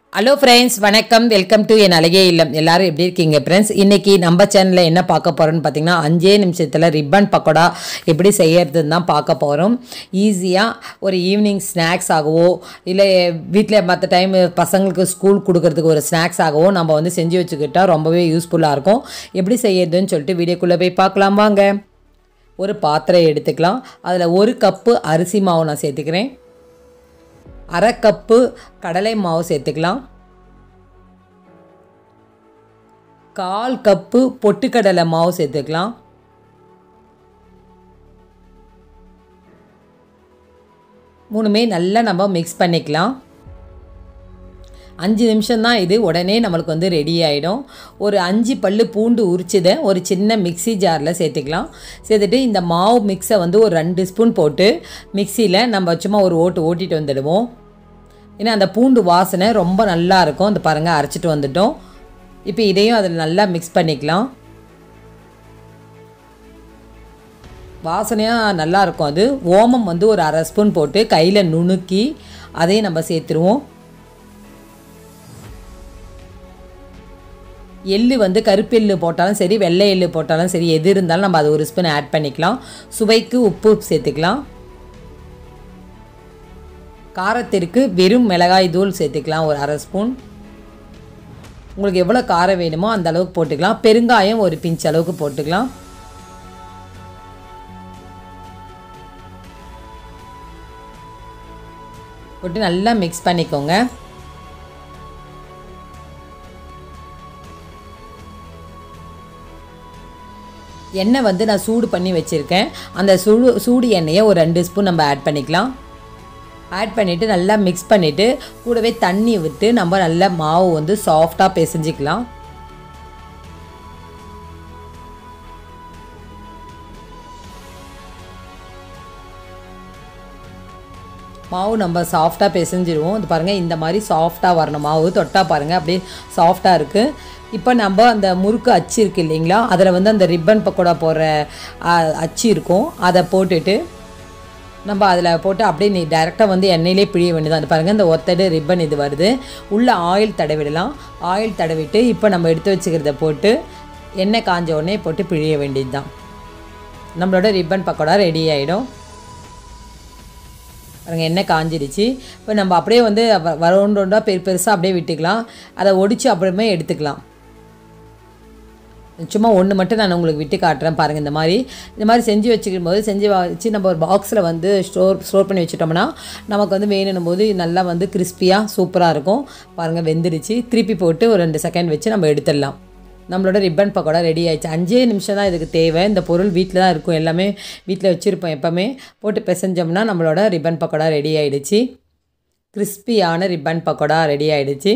hello friends வணக்கம் welcome to என் அழகே இல்லம் எல்லாரும் எப்படி இருக்கீங்க ஃப்ரெண்ட்ஸ் இன்னைக்கு நம்ம சேனலில் என்ன பார்க்க போகிறோம்னு பார்த்தீங்கன்னா அஞ்சே நிமிஷத்தில் ரிப்பன் பக்கோடா எப்படி செய்யறதுன்னு தான் பார்க்க போகிறோம் ஈஸியாக ஒரு ஈவினிங் ஸ்நாக்ஸ் ஆகவோ இல்லை வீட்டில் மற்ற டைம் பசங்களுக்கு ஸ்கூல் கொடுக்கறதுக்கு ஒரு ஸ்நாக்ஸ் ஆகவோ நம்ம வந்து செஞ்சு வச்சுக்கிட்டா ரொம்பவே யூஸ்ஃபுல்லாக இருக்கும் எப்படி செய்யறதுன்னு சொல்லிட்டு வீடியோக்குள்ளே போய் பார்க்கலாம் வாங்க ஒரு பாத்திரம் எடுத்துக்கலாம் அதில் ஒரு கப்பு அரிசி மாவு நான் சேர்த்துக்கிறேன் அரை கப்பு கடலை மாவு சேர்த்துக்கலாம் கால் கப்பு பொட்டுக்கடலை மாவு சேர்த்துக்கலாம் மூணுமே நல்லா நம்ம மிக்ஸ் பண்ணிக்கலாம் அஞ்சு நிமிஷம் தான் இது உடனே நம்மளுக்கு வந்து ரெடி ஆகிடும் ஒரு அஞ்சு பல்லு பூண்டு உரிச்சதை ஒரு சின்ன மிக்ஸி ஜாரில் சேர்த்துக்கலாம் சேர்த்துட்டு இந்த மாவு மிக்ஸை வந்து ஒரு ரெண்டு ஸ்பூன் போட்டு மிக்சியில் நம்ம சும்மா ஒரு ஓட்டு ஓட்டிட்டு வந்துடுவோம் ஏன்னா அந்த பூண்டு வாசனை ரொம்ப நல்லா இருக்கும் அந்த பாருங்கள் அரைச்சிட்டு வந்துட்டோம் இப்போ இதையும் அதில் நல்லா மிக்ஸ் பண்ணிக்கலாம் வாசனையாக நல்லா இருக்கும் அது ஓமம் வந்து ஒரு அரை ஸ்பூன் போட்டு கையில் நுணுக்கி அதையும் நம்ம சேர்த்துருவோம் எள்ளு வந்து கருப்பு எள்ளு போட்டாலும் சரி வெள்ளை எள்ளு போட்டாலும் சரி எது இருந்தாலும் நம்ம அது ஒரு ஸ்பூன் ஆட் பண்ணிக்கலாம் சுவைக்கு உப்பு சேர்த்துக்கலாம் காரத்திற்கு வெறும் மிளகாய் தூள் சேர்த்துக்கலாம் ஒரு அரை ஸ்பூன் உங்களுக்கு எவ்வளோ காரம் வேணுமோ அந்த அளவுக்கு போட்டுக்கலாம் பெருங்காயம் ஒரு பிஞ்ச் அளவுக்கு போட்டுக்கலாம் போட்டு நல்லா மிக்ஸ் பண்ணிக்கோங்க எண்ணெய் வந்து நான் சூடு பண்ணி வச்சுருக்கேன் அந்த சூடு சூடு எண்ணெயை ஒரு ரெண்டு ஸ்பூன் நம்ம ஆட் பண்ணிக்கலாம் ஆட் பண்ணிவிட்டு நல்லா மிக்ஸ் பண்ணிவிட்டு கூடவே தண்ணி விட்டு நம்ம நல்லா மாவு வந்து சாஃப்டாக பிசைஞ்சிக்கலாம் மாவு நம்ம சாஃப்டாக பிசைஞ்சிருவோம் இது பாருங்கள் இந்த மாதிரி சாஃப்டாக வரணும் மாவு தொட்டால் பாருங்கள் அப்படியே சாஃப்டாக இருக்குது இப்போ நம்ம அந்த முறுக்கு அச்சு இருக்குது இல்லைங்களா அதில் வந்து அந்த ரிப்பன் பக்கோடா போடுற அச்சு இருக்கும் அதை போட்டுட்டு நம்ம அதில் போட்டு அப்படியே நீ டேரெக்டாக வந்து எண்ணெயிலே பிழிய வேண்டியதான் பாருங்கள் இந்த ஒத்தடு ரிப்பன் இது வருது உள்ளே ஆயில் தடவிடலாம் ஆயில் தடவிட்டு இப்போ நம்ம எடுத்து வச்சுக்கிறத போட்டு எண்ணெய் காஞ்ச உடனே போட்டு பிழிய வேண்டியது தான் நம்மளோட ரிப்பன் பக்கோடா ரெடி ஆகிடும் பாருங்கள் எண்ணெய் காஞ்சிடுச்சு இப்போ நம்ம அப்படியே வந்து வரொண்டா பெரு பெருசாக அப்படியே விட்டுக்கலாம் அதை ஒடிச்சு அப்புறமே எடுத்துக்கலாம் சும்மா ஒன்று மட்டும் நான் உங்களுக்கு விட்டு காட்டுறேன் பாருங்கள் இந்த மாதிரி இந்த மாதிரி செஞ்சு வச்சுக்கும் போது செஞ்சு வச்சு நம்ம ஒரு பாக்ஸில் வந்து ஸ்டோர் ஸ்டோர் பண்ணி வச்சுட்டோம்னா நமக்கு வந்து வேணும் போது நல்லா வந்து கிறிஸ்பியாக சூப்பராக இருக்கும் பாருங்கள் வெந்துடுச்சு திருப்பி போட்டு ஒரு ரெண்டு செகண்ட் வச்சு நம்ம எடுத்துடலாம் நம்மளோட ரிப்பன் பக்கோடா ரெடி ஆயிடுச்சு அஞ்சே நிமிஷம் தான் இதுக்கு தேவை இந்த பொருள் வீட்டில் தான் இருக்கும் எல்லாமே வீட்டில் வச்சுருப்போம் எப்போவுமே போட்டு பிசைஞ்சோம்னா நம்மளோட ரிப்பன் பக்கோடா ரெடி ஆகிடுச்சு கிறிஸ்பியான ரிப்பன் பக்கோடா ரெடி ஆகிடுச்சு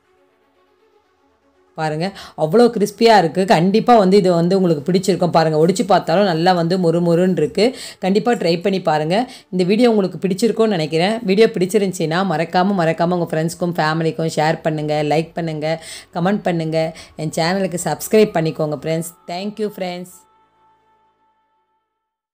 பாருங்கள் அவ்வளோ கிறிஸ்பியாக இருக்குது கண்டிப்பாக வந்து இது வந்து உங்களுக்கு பிடிச்சிருக்கும் பாருங்கள் ஒடிச்சு பார்த்தாலும் நல்லா வந்து முறுமுறுன்னு இருக்குது கண்டிப்பாக ட்ரை பண்ணி பாருங்கள் இந்த வீடியோ உங்களுக்கு பிடிச்சிருக்கும்னு நினைக்கிறேன் வீடியோ பிடிச்சிருந்துச்சின்னா மறக்காமல் மறக்காமல் உங்கள் ஃப்ரெண்ட்ஸ்க்கும் ஃபேமிலிக்கும் ஷேர் பண்ணுங்கள் லைக் பண்ணுங்கள் கமெண்ட் பண்ணுங்கள் என் சேனலுக்கு சப்ஸ்கிரைப் பண்ணிக்கோங்க ஃப்ரெண்ட்ஸ் தேங்க்யூ ஃப்ரெண்ட்ஸ்